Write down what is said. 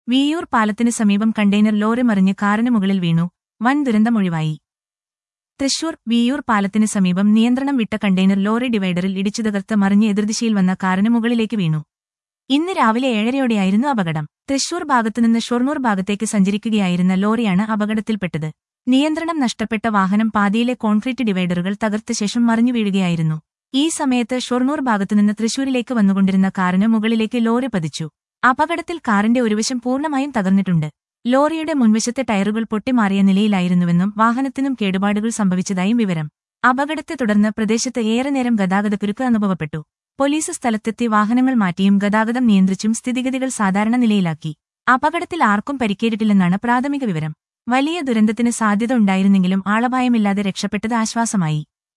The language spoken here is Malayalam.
വിയ്യൂർ പാലത്തിന് സമീപം കണ്ടെയ്നർ ലോറി മറിഞ്ഞ് കാറിന് മുകളിൽ വീണു വൻ ദുരന്തമൊഴിവായി തൃശൂർ വിയ്യൂർ പാലത്തിന് സമീപം നിയന്ത്രണം വിട്ട കണ്ടെയ്നർ ലോറി ഡിവൈഡറിൽ ഇടിച്ചു തകർത്ത് മറിഞ്ഞ് എതിർദിശയിൽ വന്ന കാറിന് മുകളിലേക്ക് വീണു ഇന്ന് രാവിലെ ഏഴരയോടെയായിരുന്നു അപകടം തൃശൂർ ഭാഗത്തുനിന്ന് ഷൊർണൂർ ഭാഗത്തേക്ക് സഞ്ചരിക്കുകയായിരുന്ന ലോറിയാണ് അപകടത്തിൽപ്പെട്ടത് നിയന്ത്രണം നഷ്ടപ്പെട്ട വാഹനം പാതിയിലെ കോൺക്രീറ്റ് ഡിവൈഡറുകൾ തകർത്ത ശേഷം മറിഞ്ഞു വീഴുകയായിരുന്നു ഈ സമയത്ത് ഷൊർണൂർ ഭാഗത്തുനിന്ന് തൃശൂരിലേക്ക് വന്നുകൊണ്ടിരുന്ന കാറിന് മുകളിലേക്ക് ലോറി പതിച്ചു അപകടത്തിൽ കാറിന്റെ ഒരുവശം പൂർണ്ണമായും തകർന്നിട്ടുണ്ട് ലോറിയുടെ മുൻവശത്തെ ടയറുകൾ പൊട്ടിമാറിയ നിലയിലായിരുന്നുവെന്നും വാഹനത്തിനും കേടുപാടുകൾ സംഭവിച്ചതായും വിവരം അപകടത്തെ തുടർന്ന് പ്രദേശത്ത് ഏറെ നേരം ഗതാഗതക്കുരുക്ക് അനുഭവപ്പെട്ടു പോലീസ് സ്ഥലത്തെത്തി വാഹനങ്ങൾ മാറ്റിയും ഗതാഗതം നിയന്ത്രിച്ചും സ്ഥിതിഗതികൾ സാധാരണ നിലയിലാക്കി അപകടത്തിൽ ആർക്കും പരിക്കേറ്റിട്ടില്ലെന്നാണ് പ്രാഥമിക വിവരം വലിയ ദുരന്തത്തിന് സാധ്യത ഉണ്ടായിരുന്നെങ്കിലും ആളപായമില്ലാതെ രക്ഷപ്പെട്ടത് ആശ്വാസമായി